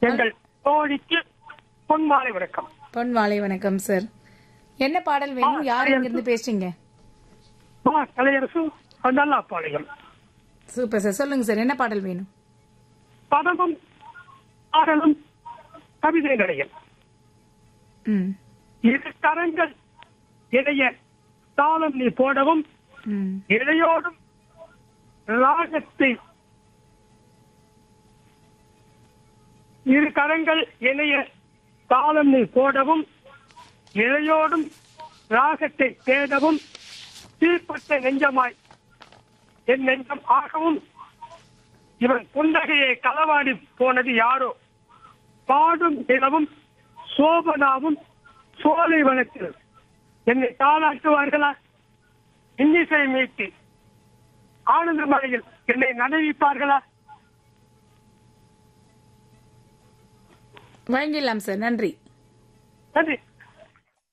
எங்கள் தோழிக்கு பொன்மாலை வணக்கம் பொன் வாழை வணக்கம் சார் என்ன பாடல் வேணும் யார் இங்கிருந்து பேசுறீங்க மா கலையரசு நல்லா பாளையம் சூப்பர் சார் சொல்லுங்க சார் என்ன பாடல் வேணும் பதமும் பாடலும் கவிதை நடையம் ம் இரு கரங்கள் இடைய தாளம் நீ போடவும் ம் இடையோடும் ராகத்தை இரு கரங்கள் இணைய தாளம் நீ போடவும் இழையோடும் ராகத்தை தேடவும் தீப்பட்ட நெஞ்சமாய் என் நெஞ்சம் ஆகவும் இவன் புன்னகையை களவாடி போனது யாரோ பாடும் நிலவும் சோபனாவும் சோலை வனத்தில் என்னை தாளாட்டுவார்களா இன்னிசை மீட்டி ஆனந்த மலையில் என்னை நனைவிப்பார்களா வழங்கிடலாம் சார் நன்றி நன்றி